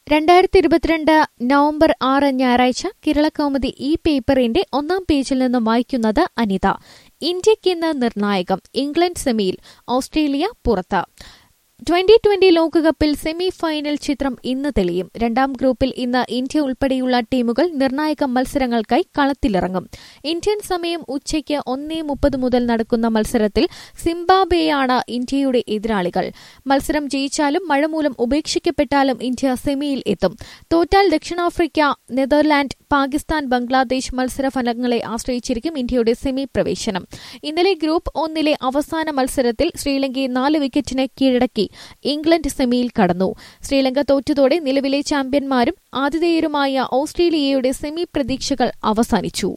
രണ്ടായിരത്തി ഇരുപത്തിരണ്ട് നവംബർ ആറ് ഞായറാഴ്ച കേരളകൗമുദി ഈ പേപ്പറിന്റെ ഒന്നാം പേജിൽ നിന്നും വായിക്കുന്നത് അനിത ഇന്ത്യയ്ക്കിന്ന് നിർണായകം ഇംഗ്ലണ്ട് സെമിയിൽ ഓസ്ട്രേലിയ പുറത്ത് ട്വന്റി ട്വന്റി ലോകകപ്പിൽ സെമി ഫൈനൽ ചിത്രം ഇന്ന് തെളിയും രണ്ടാം ഗ്രൂപ്പിൽ ഇന്ന് ഇന്ത്യ ഉൾപ്പെടെയുള്ള ടീമുകൾ നിർണായക മത്സരങ്ങൾക്കായി കളത്തിലിറങ്ങും ഇന്ത്യൻ സമയം ഉച്ചയ്ക്ക് ഒന്നേ മുപ്പത് മുതൽ നടക്കുന്ന മത്സരത്തിൽ സിംബാബ്വേയാണ് ഇന്ത്യയുടെ എതിരാളികൾ മത്സരം ജയിച്ചാലും മഴ മൂലം ഉപേക്ഷിക്കപ്പെട്ടാലും ഇന്ത്യ സെമിയിൽ എത്തും തോറ്റാൽ ദക്ഷിണാഫ്രിക്ക നെതർലാൻഡ് പാകിസ്ഥാൻ ബംഗ്ലാദേശ് മത്സരഫലങ്ങളെ ആശ്രയിച്ചിരിക്കും ഇന്ത്യയുടെ സെമി പ്രവേശനം ഇന്നലെ ഗ്രൂപ്പ് ഒന്നിലെ അവസാന മത്സരത്തിൽ ശ്രീലങ്കയെ നാല് വിക്കറ്റിന് കീഴടക്കി ഇംഗ്ലണ്ട് സെമിയിൽ കടന്നു ശ്രീലങ്ക തോറ്റതോടെ നിലവിലെ ചാമ്പ്യന്മാരും ആതിഥേയരുമായ ഓസ്ട്രേലിയയുടെ സെമി പ്രതീക്ഷകൾ അവസാനിച്ചു